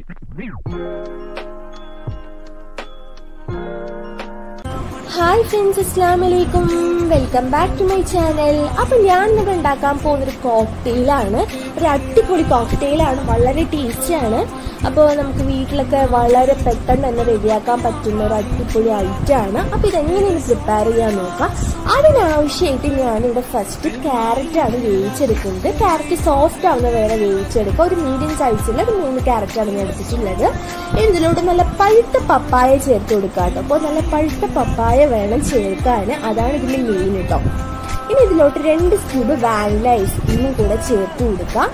hi friends അസ്ലാം വലൈക്കും welcome back to my channel അപ്പൊ ഞാൻ ഇവിടെ ഉണ്ടാക്കാൻ പോകുന്ന ഒരു കോക്ടെയിലാണ് ഒരു അടിപൊളി കോക്ടെയിലാണ് വളരെ ടേസ്റ്റിയാണ് അപ്പോൾ നമുക്ക് വീട്ടിലൊക്കെ വളരെ പെട്ടെന്ന് തന്നെ റെഡിയാക്കാൻ പറ്റുന്ന ഒരു അടിപൊളി ഐറ്റം ആണ് അപ്പൊ ഇതെങ്ങനെയാണ് പ്രിപ്പയർ ചെയ്യാൻ നോക്കാം അതിനാവശ്യമായിട്ട് ഞാനിവിടെ ഫസ്റ്റ് ക്യാരറ്റ് ആണ് വേവിച്ചെടുക്കുന്നത് ക്യാരറ്റ് സോഫ്റ്റ് ആവുന്ന വേറെ വേവിച്ചെടുക്കുക ഒരു മീഡിയം സൈസിൽ ഒരു മൂന്ന് ക്യാരറ്റ് ആണ് ഞാൻ എടുത്തിട്ടുള്ളത് ഇതിലോട്ട് നല്ല പഴുത്ത പപ്പായ ചേർത്ത് കൊടുക്കുക കേട്ടോ അപ്പോൾ നല്ല പഴുത്ത പപ്പായ വേണം ചേർക്കാൻ അതാണ് ഇതിൽ മെയിൻ കേട്ടോ ഇനി ഇതിലോട്ട് രണ്ട് സ്കൂബ് വാനില ഐസ്ക്രീമും കൂടെ ചേർത്ത് കൊടുക്കാം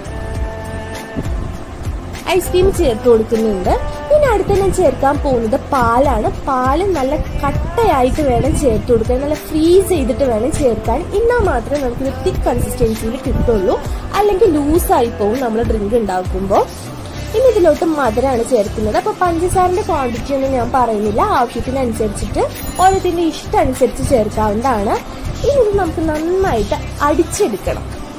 ഐസ്ക്രീം ചേർത്ത് കൊടുക്കുന്നുണ്ട് ഇനി അടുത്ത ഞാൻ ചേർക്കാൻ പോകുന്നത് പാലാണ് പാല് നല്ല കട്ടയായിട്ട് വേണം ചേർത്ത് കൊടുക്കാൻ നല്ല ഫ്രീസ് ചെയ്തിട്ട് വേണം ചേർക്കാൻ എന്നാൽ മാത്രമേ നമുക്കൊരു തിക്ക് കൺസിസ്റ്റൻസിയിൽ കിട്ടുള്ളൂ അല്ലെങ്കിൽ ലൂസായി പോകും നമ്മൾ ഡ്രിങ്ക് ഉണ്ടാക്കുമ്പോൾ ഇനി ഇതിലോട്ട് മധുരമാണ് ചേർക്കുന്നത് അപ്പൊ പഞ്ചസാരന്റെ ക്വാണ്ടിറ്റി ഒന്നും ഞാൻ പറയുന്നില്ല ആവശ്യത്തിനനുസരിച്ചിട്ട് ഓരോത്തിന്റെ ഇഷ്ടം അനുസരിച്ച് ചേർക്കാവുന്നതാണ് ഇനി ഇത് നമുക്ക് നന്നായിട്ട് അടിച്ചെടുക്കണം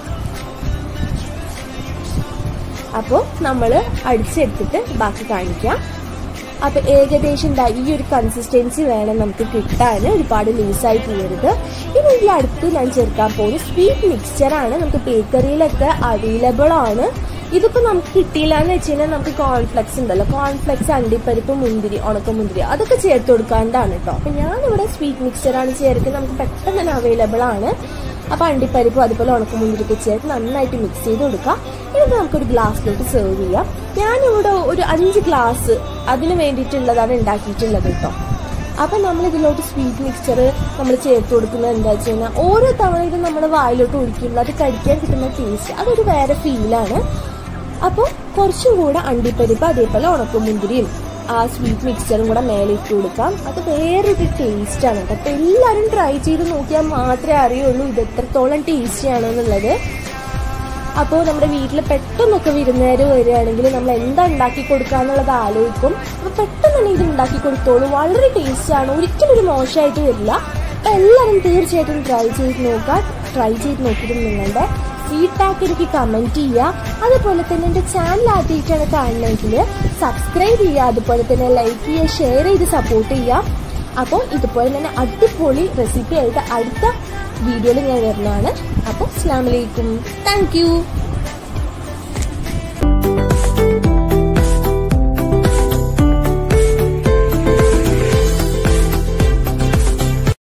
അപ്പോൾ നമ്മൾ അടിച്ചെടുത്തിട്ട് ബാക്കി കാണിക്കാം അപ്പൊ ഏകദേശം ദാ ഈ ഒരു കൺസിസ്റ്റൻസി വേണം നമുക്ക് കിട്ടാൻ ഒരുപാട് ലൂസായി പോകരുത് ഇനി ഇതിൽ അടുത്ത് ഞാൻ ചേർക്കാൻ പോകുന്നത് സ്വീറ്റ് മിക്സ്ചർ ആണ് നമുക്ക് ബേക്കറിയിലൊക്കെ അവൈലബിൾ ആണ് ഇതിപ്പോ നമുക്ക് കിട്ടിയില്ല എന്ന് വെച്ച് കഴിഞ്ഞാൽ നമുക്ക് കോൺഫ്ലെക്സ് ഉണ്ടല്ലോ കോൺഫ്ലെക്സ് അണ്ടിപ്പരിപ്പ് മുന്തിരി ഉണക്കമുന്തിരി അതൊക്കെ ചേർത്ത് കൊടുക്കാണ്ടാണ് കേട്ടോ അപ്പൊ ഞാനിവിടെ സ്വീറ്റ് മിക്സ്ചർ ആണ് ചേർക്കുന്നത് നമുക്ക് പെട്ടെന്ന് തന്നെ അവൈലബിൾ ആണ് അപ്പൊ അണ്ടിപ്പരിപ്പും അതുപോലെ ഉണക്കമുന്തിരിക്ക് ചേർത്ത് നന്നായിട്ട് മിക്സ് ചെയ്ത് കൊടുക്കാം എന്നിട്ട് നമുക്കൊരു ഗ്ലാസ്സിലോട്ട് സെർവ് ചെയ്യാം ഞാനിവിടെ ഒരു അഞ്ച് ഗ്ലാസ് അതിന് വേണ്ടിയിട്ടുള്ളതാണ് ഉണ്ടാക്കിയിട്ടുള്ളത് കേട്ടോ അപ്പൊ നമ്മൾ ഇതിലോട്ട് സ്വീറ്റ് മിക്സ്ചർ നമ്മൾ ചേർത്ത് കൊടുക്കുന്നത് എന്താ വെച്ച് കഴിഞ്ഞാൽ ഓരോ തവണ ഇത് നമ്മുടെ വായിലോട്ട് ഒഴിക്കുമ്പോൾ അത് കഴിക്കാൻ കിട്ടുന്ന ടേസ്റ്റ് അതൊരു വേറെ ഫീലാണ് അപ്പോൾ കുറച്ചും കൂടെ അണ്ടിപ്പരിപ്പ് അതേപോലെ ഉണക്കമുന്തിരിയും ആ സ്വീറ്റ് മിക്സ്ചറും കൂടെ മേലെ ഇട്ട് കൊടുക്കാം അത് വേറൊരു ടേസ്റ്റ് ആണ് കേട്ടോ അപ്പൊ എല്ലാവരും ട്രൈ ചെയ്ത് നോക്കിയാൽ മാത്രമേ അറിയുള്ളൂ ഇത് എത്രത്തോളം ടേസ്റ്റി ആണെന്നുള്ളത് അപ്പോൾ നമ്മുടെ വീട്ടിൽ പെട്ടെന്നൊക്കെ വിരുന്നുകാർ വരികയാണെങ്കിൽ നമ്മൾ എന്താ ഉണ്ടാക്കി കൊടുക്കുക എന്നുള്ളത് ആലോചിക്കും അപ്പോൾ പെട്ടെന്ന് തന്നെ ഇത് ഉണ്ടാക്കി കൊടുത്തോളൂ വളരെ ടേസ്റ്റാണ് ഒരിക്കലും ഒരു മോശമായിട്ട് വരില്ല അപ്പോൾ എല്ലാവരും തീർച്ചയായിട്ടും ട്രൈ ചെയ്ത് നോക്കുക ട്രൈ ചെയ്ത് നോക്കിയിട്ട് നിങ്ങളുടെ ഫീഡ്ബാക്ക് എനിക്ക് കമൻറ്റ് ചെയ്യുക അതുപോലെ തന്നെ എൻ്റെ ചാനൽ ആദ്യമായിട്ടാണ് കാണണമെങ്കിൽ സബ്സ്ക്രൈബ് ചെയ്യുക അതുപോലെ തന്നെ ലൈക്ക് ചെയ്യുക ഷെയർ ചെയ്ത് സപ്പോർട്ട് ചെയ്യുക അപ്പോൾ ഇതുപോലെ തന്നെ അടിപൊളി റെസിപ്പി ആയിട്ട് അടുത്ത വീഡിയോയിൽ ഞാൻ വരുന്നതാണ് അപ്പോൾ അസ്ലാമലൈക്കും താങ്ക് യു